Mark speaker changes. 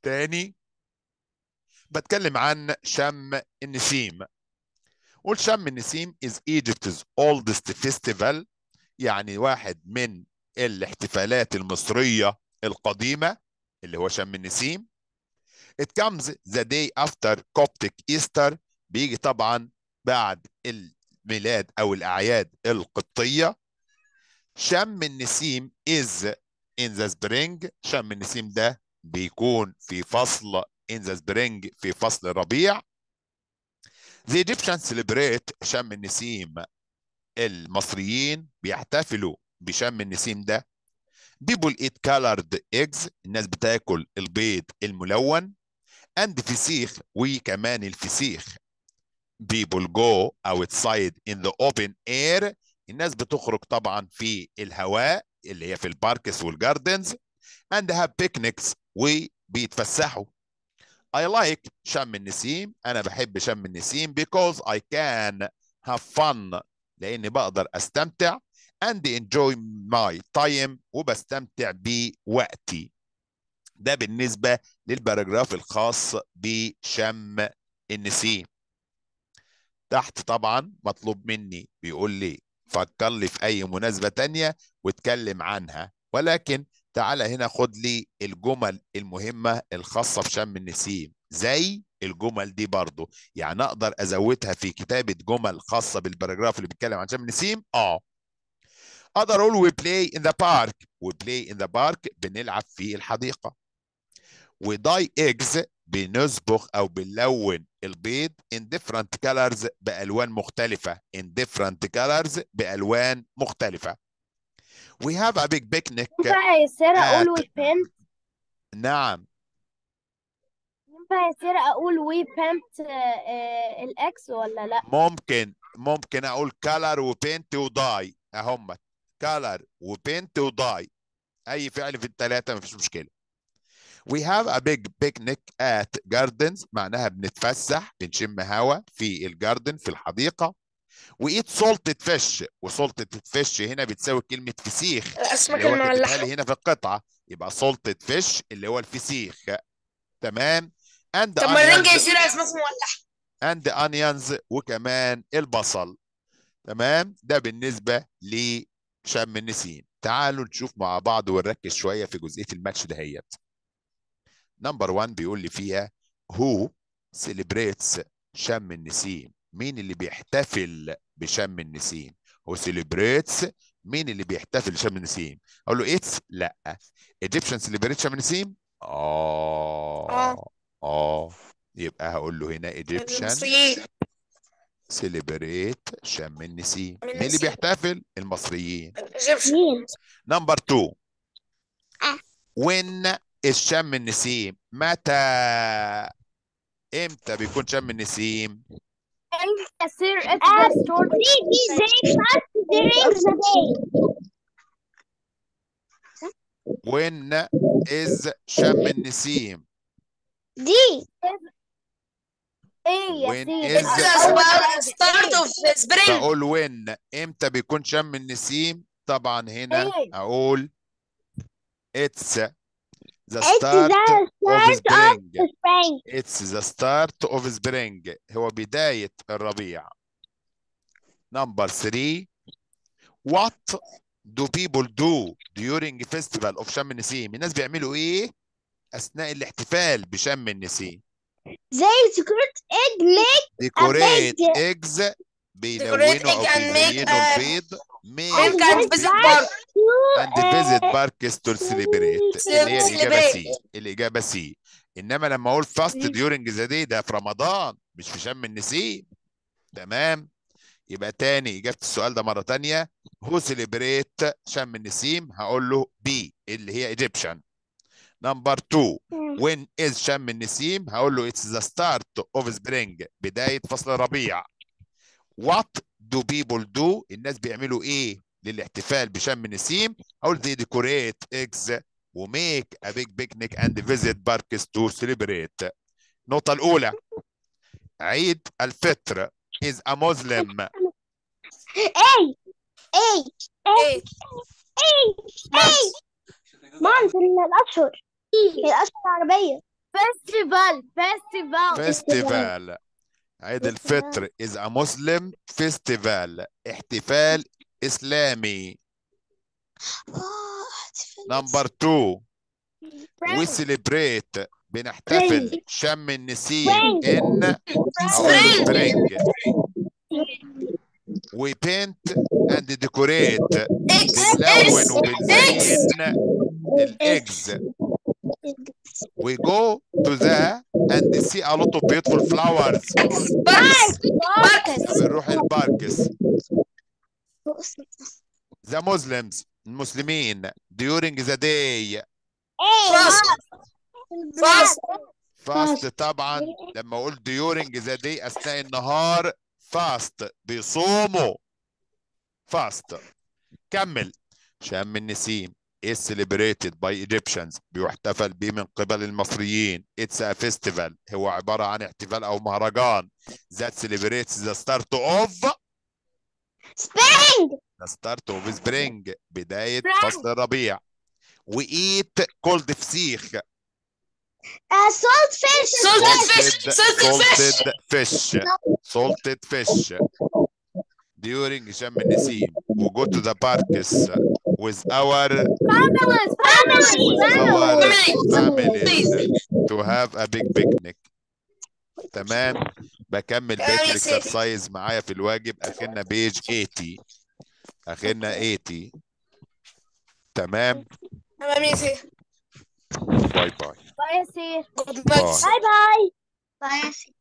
Speaker 1: تاني بتكلم عن شم النسيم قول شم النسيم is Egypt's oldest festival يعني واحد من الاحتفالات المصرية القديمة اللي هو شم النسيم It comes the day after Coptic Easter بيجي طبعا بعد الميلاد أو الأعياد القبطية شم النسيم is in the spring شم النسيم ده بيكون في فصل in the spring في فصل الربيع The Egyptians celebrate شم النسيم المصريين بيحتفلوا بشم النسيم ده People eat colored eggs الناس بتاكل البيض الملون and فسيخ وكمان الفسيخ People go outside in the open air الناس بتخرج طبعا في الهواء اللي هي في الباركس والجاردنز and have picnics وبيتفسحوا I like شم النسيم أنا بحب شم النسيم because I can have fun لأني بقدر أستمتع and enjoy my time وبستمتع بوقتي ده بالنسبة للباراجراف الخاص بشم النسيم تحت طبعا مطلوب مني بيقول لي فكر لي في أي مناسبة تانية واتكلم عنها ولكن تعالى هنا خد لي الجمل المهمة الخاصة بشم النسيم زي الجمل دي برضو يعني اقدر ازودها في كتابة جمل خاصة بالباراجراف اللي بيتكلم عن شم النسيم اه اقدر اقول we play in the park we play in the park بنلعب في الحديقة we dye eggs بنصبغ او بنلون البيض in different colors بالوان مختلفة in different colors بالوان مختلفة we have a big picnic
Speaker 2: ينفع يا سارة أقول
Speaker 1: at-
Speaker 2: we paint
Speaker 1: نعم
Speaker 2: ينفع يا سارة أقول we paint الإكس ولا لأ؟
Speaker 1: ممكن ممكن اقول color وبينت وداي اهم color وبينت وداي اي فعل في الثلاثه مفيش مشكله we have a big picnic at gardens معناها بنتفسح بنشم هوا في الجاردن في الحديقه we eat salted fish وsalted fish هنا بتساوي كلمه فسيخ
Speaker 3: الأسماك
Speaker 1: اللي هو كاتبها
Speaker 3: المملحة
Speaker 1: لي هنا في القطعه يبقى salted fish اللي هو الفسيخ تمام and
Speaker 3: طب ما الرنجة
Speaker 1: onions
Speaker 3: يصير أسماك مملحة
Speaker 1: and onions وكمان البصل تمام ده بالنسبة لشم النسيم تعالوا نشوف مع بعض ونركز شوية في جزئية الماتش دهيت نمبر 1 بيقول لي فيها who celebrates شم النسيم مين اللي بيحتفل بشم النسيم هو celebrates مين اللي بيحتفل بشم النسيم اقول له اتس لا Egyptian celebrate شم النسيم اه اه يبقى هقول له هنا Egyptian
Speaker 3: المصريين
Speaker 1: سيليبريت شم النسيم
Speaker 3: شم
Speaker 1: مين اللي
Speaker 3: النسيم.
Speaker 1: بيحتفل المصريين
Speaker 3: الإيجيبشن
Speaker 2: مين؟
Speaker 1: نمبر 2
Speaker 3: آه.
Speaker 1: وين الشم النسيم متى امتى بيكون شم النسيم
Speaker 2: يا سير it's the storm
Speaker 4: during the day.
Speaker 1: وين از شم النسيم
Speaker 4: دي
Speaker 2: ايه يا
Speaker 1: When
Speaker 2: سير
Speaker 1: is
Speaker 2: it's
Speaker 1: the-
Speaker 2: أول
Speaker 3: about
Speaker 2: حاجة.
Speaker 3: start of spring
Speaker 1: بقول وين امتى بيكون شم النسيم طبعا هنا
Speaker 2: إيه؟
Speaker 1: اقول اتس the
Speaker 4: It's
Speaker 1: start
Speaker 4: the
Speaker 1: of
Speaker 4: start
Speaker 1: spring
Speaker 4: of spring.
Speaker 1: It's the start of spring هو بداية الربيع. Number three What do people do during festival of شم النسيم؟ الناس بيعملوا إيه أثناء الاحتفال بشم النسيم؟
Speaker 4: They secret egg make
Speaker 1: Decorate
Speaker 4: big-
Speaker 1: eggs
Speaker 3: Decorate
Speaker 1: بيلونوا
Speaker 3: egg
Speaker 1: أو
Speaker 3: and make
Speaker 1: بيزينوا
Speaker 3: a-
Speaker 1: البيض
Speaker 3: Milk
Speaker 1: make
Speaker 3: and visit park
Speaker 1: and visit parks to celebrate اللي هي الإجابة
Speaker 3: celebrate.
Speaker 1: سي الإجابة سي إنما لما أقول fast
Speaker 3: مم.
Speaker 1: during the day ده في رمضان مش في شم النسيم تمام يبقى تاني إجابة السؤال ده مرة تانية هو سيليبريت شم النسيم هقول له بي اللي هي Egyptian نمبر 2 when is شم النسيم هقول له it's the start of spring بداية فصل الربيع what do people do الناس بيعملوا ايه للاحتفال بشم النسيم هقول they decorate eggs وميك a big picnic and visit parks to celebrate النقطة الأولى عيد الفطر is a Muslim
Speaker 4: A A A
Speaker 3: إيه
Speaker 4: A month من الأشهر من الأشهر العربية
Speaker 2: فيستيفال فيستيفال
Speaker 1: فيستيفال عيد الفطر is a Muslim festival احتفال إسلامي نمبر 2 we celebrate بنحتفل شم النسيم in أو spring we paint and decorate بنلون وبنزين الاجز we go to the and see a lot of beautiful flowers
Speaker 3: باركس
Speaker 1: بنروح الباركس the Muslims المسلمين during the day
Speaker 3: فاست
Speaker 1: fast طبعا لما اقول during the day اثناء النهار fast بيصوموا fast كمل شم النسيم is celebrated by Egyptians بيحتفل به من قبل المصريين it's a festival هو عبارة عن احتفال أو مهرجان that celebrates the start of
Speaker 4: Spring.
Speaker 1: the start of spring بداية
Speaker 2: Spring.
Speaker 1: فصل الربيع we eat cold فسيخ
Speaker 4: Uh, salt fish.
Speaker 3: Salted fish.
Speaker 1: salted
Speaker 3: Salted fish.
Speaker 1: salted fish salted fish during شم النسيم we go to the parks with our
Speaker 2: families families
Speaker 1: our
Speaker 3: Family.
Speaker 1: families to have a big picnic تمام بكمل بقية
Speaker 3: Very
Speaker 1: الاكسرسايز معايا في الواجب اخرنا بيج 80 اخرنا 80 تمام
Speaker 3: تمام يا سيدي
Speaker 1: باي باي
Speaker 2: باي يا سير
Speaker 3: Good night.
Speaker 1: باي
Speaker 4: Bye bye. Bye.